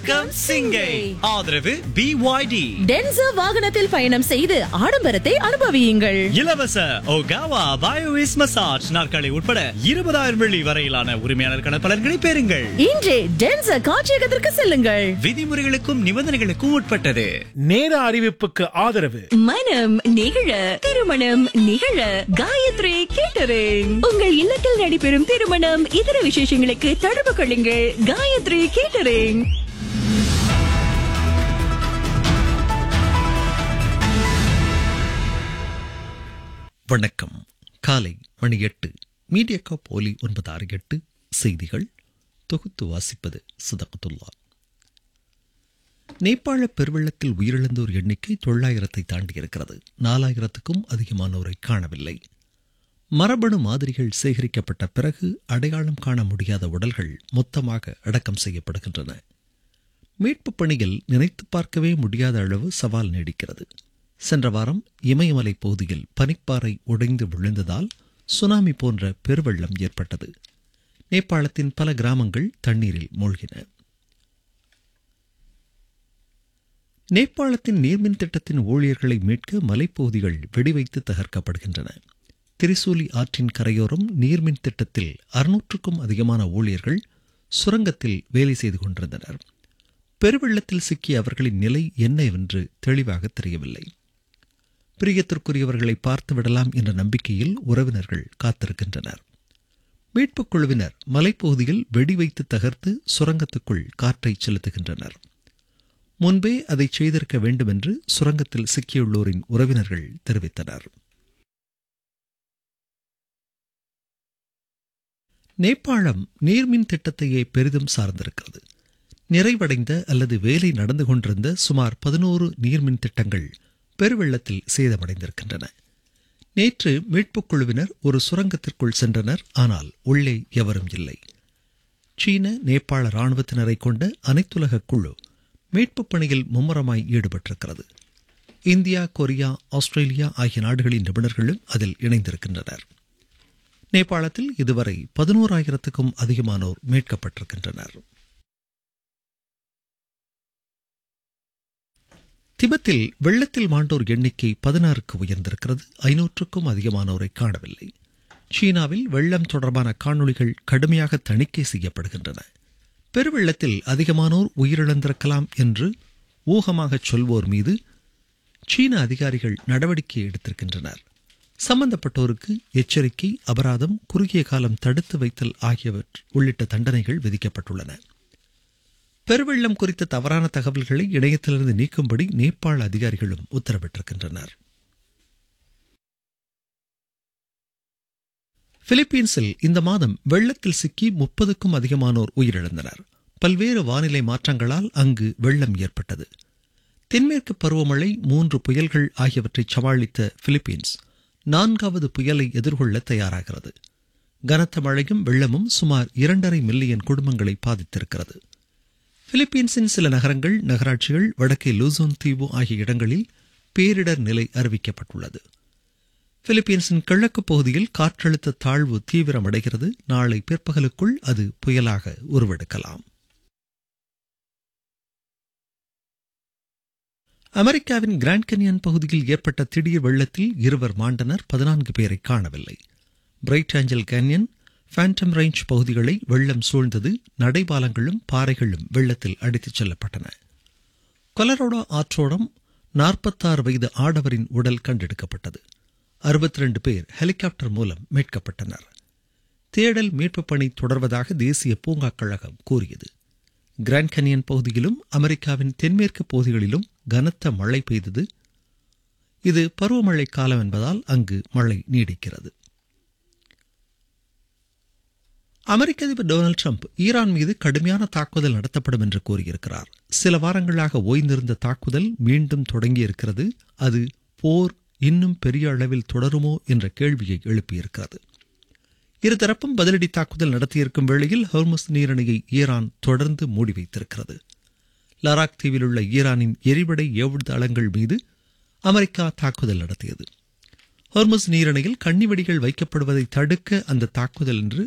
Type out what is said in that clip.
வணக்கம் சிங்கை ஆதரவு பிஒய்டி டென்சா வாகனத்தில் பயணம் செய்து ஆடம்பரத்தை அனுபவியுங்கள் இலவச ஒகாவா பயோவிஸ் மசாஜ் நாற்காலி உட்பட இருபதாயிரம் வெள்ளி வரையிலான உரிமையாளர் பலன்களை பெறுங்கள் இன்றே டென்சா காட்சியகத்திற்கு செல்லுங்கள் விதிமுறைகளுக்கும் நிபந்தனைகளுக்கும் உட்பட்டது நேர அறிவிப்புக்கு ஆதரவு மனம் நிகழ திருமணம் நிகழ காயத்ரி கேட்டரிங் உங்கள் இல்லத்தில் நடைபெறும் திருமணம் இதர விசேஷங்களுக்கு தொடர்பு கொள்ளுங்கள் காயத்ரி கேட்டரிங் வணக்கம் காலை மணி எட்டு மீடியா போலி ஒன்பது ஆறு எட்டு செய்திகள் தொகுத்து வாசிப்பது சுதகத்துல்லா நேபாள பெருவெள்ளத்தில் உயிரிழந்தோர் எண்ணிக்கை தொள்ளாயிரத்தை தாண்டியிருக்கிறது நாலாயிரத்துக்கும் அதிகமானோரை காணவில்லை மரபணு மாதிரிகள் சேகரிக்கப்பட்ட பிறகு அடையாளம் காண முடியாத உடல்கள் மொத்தமாக அடக்கம் செய்யப்படுகின்றன மீட்புப் பணியில் நினைத்து பார்க்கவே முடியாத அளவு சவால் நீடிக்கிறது சென்ற வாரம் இமயமலை பகுதியில் பனிப்பாறை உடைந்து விழுந்ததால் சுனாமி போன்ற பெருவெள்ளம் ஏற்பட்டது நேபாளத்தின் பல கிராமங்கள் தண்ணீரில் மூழ்கின நேபாளத்தின் நீர்மின் திட்டத்தின் ஊழியர்களை மீட்க மலைப்பகுதிகள் வெடிவைத்து தகர்க்கப்படுகின்றன திரிசூலி ஆற்றின் கரையோரம் நீர்மின் திட்டத்தில் அறுநூற்றுக்கும் அதிகமான ஊழியர்கள் சுரங்கத்தில் வேலை செய்து கொண்டிருந்தனர் பெருவெள்ளத்தில் சிக்கிய அவர்களின் நிலை என்னவென்று தெளிவாக தெரியவில்லை பிரியத்திற்குரியவர்களை பார்த்து விடலாம் என்ற நம்பிக்கையில் உறவினர்கள் காத்திருக்கின்றனர் மீட்புக் குழுவினர் மலைப்பகுதியில் வெடி வைத்து தகர்த்து சுரங்கத்துக்குள் காற்றை செலுத்துகின்றனர் முன்பே அதை செய்திருக்க வேண்டும் என்று சுரங்கத்தில் சிக்கியுள்ளோரின் உறவினர்கள் தெரிவித்தனர் நேபாளம் நீர்மின் திட்டத்தையே பெரிதும் சார்ந்திருக்கிறது நிறைவடைந்த அல்லது வேலை நடந்து கொண்டிருந்த சுமார் பதினோரு நீர்மின் திட்டங்கள் பெருவெள்ளத்தில் சேதமடைந்திருக்கின்றன நேற்று மீட்புக் குழுவினர் ஒரு சுரங்கத்திற்குள் சென்றனர் ஆனால் உள்ளே எவரும் இல்லை சீன நேபாள இராணுவத்தினரை கொண்ட அனைத்துலக குழு மீட்புப் பணியில் மும்முரமாய் ஈடுபட்டிருக்கிறது இந்தியா கொரியா ஆஸ்திரேலியா ஆகிய நாடுகளின் நிபுணர்களும் அதில் இணைந்திருக்கின்றனர் நேபாளத்தில் இதுவரை பதினோராயிரத்துக்கும் அதிகமானோர் மீட்கப்பட்டிருக்கின்றனர் திபெத்தில் வெள்ளத்தில் மாண்டோர் எண்ணிக்கை பதினாறுக்கு உயர்ந்திருக்கிறது ஐநூற்றுக்கும் அதிகமானோரை காணவில்லை சீனாவில் வெள்ளம் தொடர்பான காணொளிகள் கடுமையாக தணிக்கை செய்யப்படுகின்றன பெருவெள்ளத்தில் அதிகமானோர் உயிரிழந்திருக்கலாம் என்று ஊகமாகச் சொல்வோர் மீது சீன அதிகாரிகள் நடவடிக்கை எடுத்திருக்கின்றனர் சம்பந்தப்பட்டோருக்கு எச்சரிக்கை அபராதம் குறுகிய காலம் தடுத்து வைத்தல் ஆகியவற்றை உள்ளிட்ட தண்டனைகள் விதிக்கப்பட்டுள்ளன பெருவெள்ளம் குறித்த தவறான தகவல்களை இணையத்திலிருந்து நீக்கும்படி நேபாள அதிகாரிகளும் உத்தரவிட்டிருக்கின்றனர் பிலிப்பீன்ஸில் இந்த மாதம் வெள்ளத்தில் சிக்கி முப்பதுக்கும் அதிகமானோர் உயிரிழந்தனர் பல்வேறு வானிலை மாற்றங்களால் அங்கு வெள்ளம் ஏற்பட்டது தென்மேற்கு பருவமழை மூன்று புயல்கள் ஆகியவற்றை சமாளித்த பிலிப்பீன்ஸ் நான்காவது புயலை எதிர்கொள்ள தயாராகிறது கனத்த மழையும் வெள்ளமும் சுமார் இரண்டரை மில்லியன் குடும்பங்களை பாதித்திருக்கிறது பிலிப்பீன்ஸின் சில நகரங்கள் நகராட்சிகள் வடக்கே லூசோன் தீவு ஆகிய இடங்களில் பேரிடர் நிலை அறிவிக்கப்பட்டுள்ளது பிலிப்பீன்ஸின் கிழக்கு பகுதியில் காற்றழுத்த தாழ்வு தீவிரமடைகிறது நாளை பிற்பகலுக்குள் அது புயலாக உருவெடுக்கலாம் அமெரிக்காவின் கிராண்ட் கெனியன் பகுதியில் ஏற்பட்ட திடீர் வெள்ளத்தில் இருவர் மாண்டனர் பதினான்கு பேரை காணவில்லை Bright Angel Canyon Phantom Range பகுதிகளை வெள்ளம் சூழ்ந்தது நடைபாலங்களும் பாறைகளும் வெள்ளத்தில் அடித்துச் செல்லப்பட்டன கொலரோடோ ஆற்றோடம் நாற்பத்தாறு வயது ஆடவரின் உடல் கண்டெடுக்கப்பட்டது அறுபத்தி ரெண்டு பேர் ஹெலிகாப்டர் மூலம் மீட்கப்பட்டனர் தேடல் மீட்புப் பணி தொடர்வதாக தேசிய பூங்கா கழகம் கூறியது கிராண்ட் கனியன் பகுதியிலும் அமெரிக்காவின் தென்மேற்கு பகுதிகளிலும் கனத்த மழை பெய்தது இது பருவமழை காலம் என்பதால் அங்கு மழை நீடிக்கிறது அமெரிக்க அதிபர் டொனால்டு ட்ரம்ப் ஈரான் மீது கடுமையான தாக்குதல் நடத்தப்படும் என்று கூறியிருக்கிறார் சில வாரங்களாக ஓய்ந்திருந்த தாக்குதல் மீண்டும் தொடங்கியிருக்கிறது அது போர் இன்னும் பெரிய அளவில் தொடருமோ என்ற கேள்வியை எழுப்பியிருக்கிறது இருதரப்பும் பதிலடி தாக்குதல் நடத்தியிருக்கும் வேளையில் ஹோர்மஸ் நீரணையை ஈரான் தொடர்ந்து மூடி வைத்திருக்கிறது லராக் தீவில் உள்ள ஈரானின் எரிபடை ஏவுதளங்கள் மீது அமெரிக்கா தாக்குதல் நடத்தியது ஹோர்மஸ் நீரணையில் கன்னிவெடிகள் வைக்கப்படுவதை தடுக்க அந்த தாக்குதல் என்று